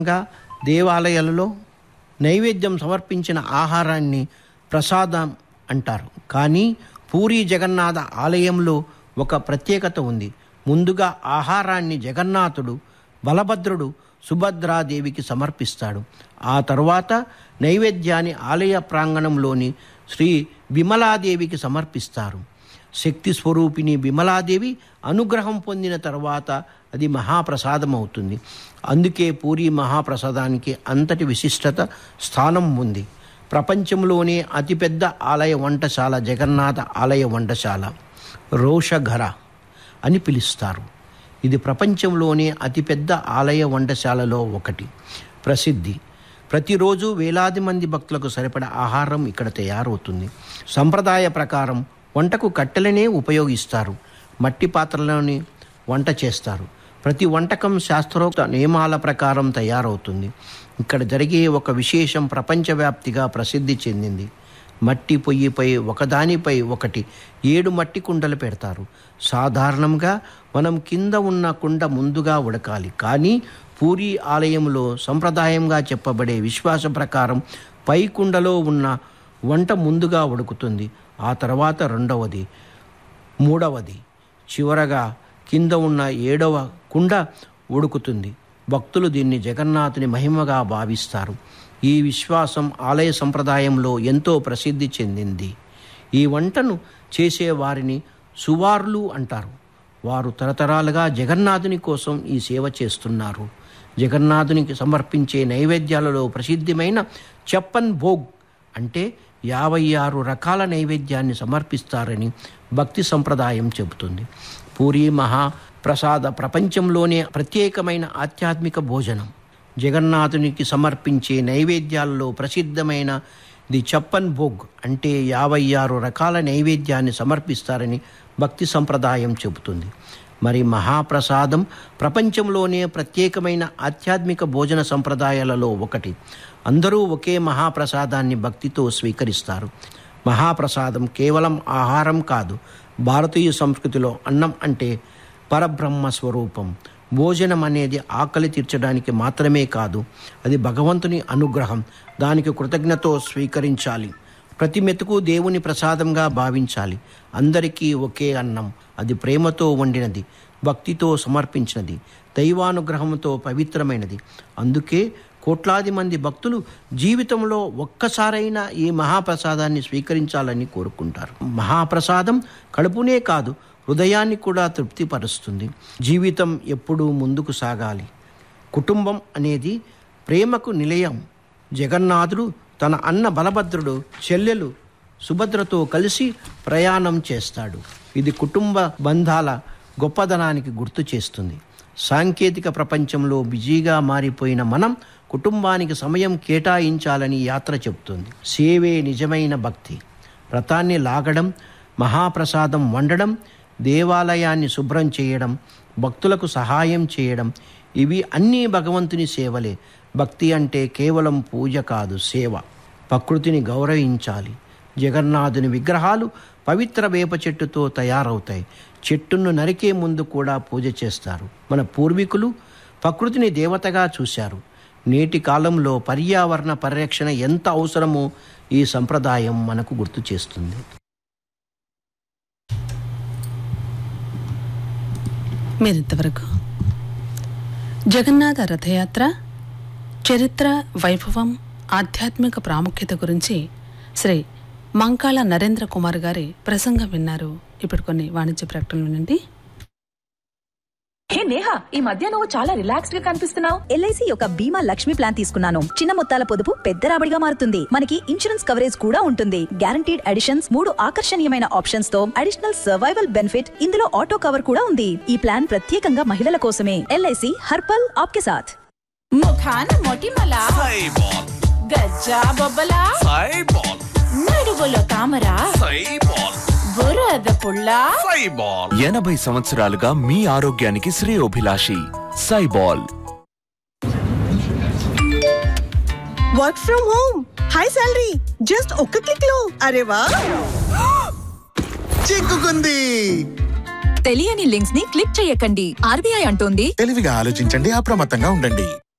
గా దేవాలయాలలో నైవేద్యం సమర్పించిన ఆహారాన్ని ప్రసాదం అంటారు కానీ పూరి జగన్నాథ ఆలయంలో ఒక ప్రత్యేకత ఉంది ముందుగా ఆహారాన్ని జగన్నాథుడు బలభద్రుడు సుభద్రాదేవికి సమర్పిస్తాడు ఆ తరువాత నైవేద్యాన్ని ఆలయ ప్రాంగణంలోని శ్రీ విమలాదేవికి సమర్పిస్తారు శక్తి స్వరూపిణి విమలాదేవి అనుగ్రహం పొందిన తర్వాత అది మహాప్రసాదం అవుతుంది అందుకే పూరి మహాప్రసాదానికి అంతటి విశిష్టత స్థానం ఉంది ప్రపంచంలోనే అతిపెద్ద ఆలయ వంటశాల జగన్నాథ ఆలయ వంటశాల రోషఘర అని పిలుస్తారు ఇది ప్రపంచంలోనే అతిపెద్ద ఆలయ వంటశాలలో ఒకటి ప్రసిద్ధి ప్రతిరోజు వేలాది మంది భక్తులకు సరిపడ ఆహారం ఇక్కడ తయారవుతుంది సంప్రదాయ ప్రకారం వంటకు కట్టెలనే ఉపయోగిస్తారు మట్టి పాత్రలోని వంట చేస్తారు ప్రతి వంటకం శాస్త్రోక్త నియమాల ప్రకారం తయారవుతుంది ఇక్కడ జరిగే ఒక విశేషం ప్రపంచవ్యాప్తిగా ప్రసిద్ధి చెందింది మట్టి పొయ్యిపై ఒకదానిపై ఒకటి ఏడు మట్టి కుండలు పెడతారు సాధారణంగా మనం కింద ఉన్న కుండ ముందుగా ఉడకాలి కానీ పూరి ఆలయంలో సంప్రదాయంగా చెప్పబడే విశ్వాస ప్రకారం పై కుండలో ఉన్న వంట ముందుగా ఉడుకుతుంది ఆ తర్వాత రెండవది మూడవది చివరగా కింద ఉన్న ఏడవ కుండ ఉడుకుతుంది భక్తులు దీన్ని జగన్నాథుని మహిమగా భావిస్తారు ఈ విశ్వాసం ఆలయ సంప్రదాయంలో ఎంతో ప్రసిద్ధి చెందింది ఈ వంటను చేసే వారిని సువార్లు అంటారు వారు తరతరాలుగా జగన్నాథుని కోసం ఈ సేవ చేస్తున్నారు జగన్నాథునికి సమర్పించే నైవేద్యాలలో ప్రసిద్ధమైన చెప్పన్ భోగ్ అంటే యాభై ఆరు రకాల నైవేద్యాన్ని సమర్పిస్తారని భక్తి సంప్రదాయం చెబుతుంది పూరి మహాప్రసాద ప్రపంచంలోనే ప్రత్యేకమైన ఆధ్యాత్మిక భోజనం జగన్నాథునికి సమర్పించే నైవేద్యాలలో ప్రసిద్ధమైన ది చప్పన్ భోగ్ అంటే యాభై ఆరు రకాల నైవేద్యాన్ని సమర్పిస్తారని భక్తి సంప్రదాయం చెబుతుంది మరి మహాప్రసాదం ప్రపంచంలోనే ప్రత్యేకమైన ఆధ్యాత్మిక భోజన సంప్రదాయాలలో ఒకటి అందరూ ఒకే మహాప్రసాదాన్ని భక్తితో స్వీకరిస్తారు మహాప్రసాదం కేవలం ఆహారం కాదు భారతీయ సంస్కృతిలో అన్నం అంటే పరబ్రహ్మ స్వరూపం భోజనం అనేది ఆకలి తీర్చడానికి మాత్రమే కాదు అది భగవంతుని అనుగ్రహం దానికి కృతజ్ఞతో స్వీకరించాలి ప్రతి మెతుకు దేవుని ప్రసాదంగా భావించాలి అందరికీ ఒకే అన్నం అది ప్రేమతో వండినది భక్తితో సమర్పించినది దైవానుగ్రహంతో పవిత్రమైనది అందుకే కోట్లాది మంది భక్తులు జీవితంలో ఒక్కసారైనా ఈ మహాప్రసాదాన్ని స్వీకరించాలని కోరుకుంటారు మహాప్రసాదం కడుపునే కాదు హృదయాన్ని కూడా తృప్తిపరుస్తుంది జీవితం ఎప్పుడూ ముందుకు సాగాలి కుటుంబం అనేది ప్రేమకు నిలయం జగన్నాథుడు తన అన్న బలభద్రుడు చెల్లెలు సుభద్రతో కలిసి ప్రయాణం చేస్తాడు ఇది కుటుంబ బంధాల గొప్పదనానికి గుర్తు చేస్తుంది సాంకేతిక ప్రపంచంలో బిజీగా మారిపోయిన మనం కుటుంబానికి సమయం కేటాయించాలని యాత్ర చెబుతుంది సేవే నిజమైన భక్తి వ్రతాన్ని లాగడం మహాప్రసాదం వండడం దేవాలయాన్ని శుభ్రం చేయడం భక్తులకు సహాయం చేయడం ఇవి అన్నీ భగవంతుని సేవలే భక్తి అంటే కేవలం పూజ కాదు సేవ ప్రకృతిని గౌరవించాలి జగన్నాథుని విగ్రహాలు పవిత్ర వేప చెట్టుతో తయారవుతాయి చెట్టును నరికే ముందు కూడా పూజ చేస్తారు మన పూర్వీకులు ప్రకృతిని దేవతగా చూశారు నేటి కాలంలో పర్యావరణ పరిరక్షణ ఎంత అవసరమో ఈ సంప్రదాయం మనకు గుర్తు చేస్తుంది మీరింతవరకు జగన్నాథ రథయాత్ర చరిత్ర వైభవం ఆధ్యాత్మిక ప్రాముఖ్యత గురించి శ్రీ మంకాళ నరేంద్ర కుమార్ గారి ప్రసంగం విన్నారు ఇప్పుడు కొన్ని వాణిజ్య ప్రకటనలు నుండి హే నేహా ఈ మధ్య నువ్వు చాలా రిలాక్స్డ్ గా కనిపిస్తున్నావు ఎల్ఐసి యొక్క బీమా లక్ష్మి ప్లాన్ తీసుకున్నాను చిన్న మొత్తాల పొదుపు పెద్ద రాబడిగా మారుతుంది మనకి ఇన్సూరెన్స్ కవరేజ్ కూడా ఉంటుంది గ్యారంటీడ్ అడిషన్స్ మూడు ఆకర్షణీయమైన ఆప్షన్స్ తో అడిషనల్ సర్వైవల్ బెనిఫిట్ ఇందులో ఆటో కవర్ కూడా ఉంది ఈ ప్లాన్ ప్రత్యేకంగా మహిళల కోసమే ఎల్ఐసి హర్పల్ ఆప్కే సాథ్ ముఖాన మొటిమల సైబాల్ గజ్జా బొబ్బల సైబాల్ నడువులో తామర సైబాల్ బురద పుల్ల సైబాల్ ఎనభై సంవత్సరాలుగా మీ ఆరోగ్యానికి శ్రేయోభిలాషి సైబాల్ work from home high salary just ఒక్క క్లిక్ లో అరే వా చిక్కుకుంది తెలియని లింక్స్ ని క్లిక్ చేయకండి ఆర్బీఐ అంటోంది తెలివిగా ఆలోచించండి అప్రమత్తంగా ఉండండి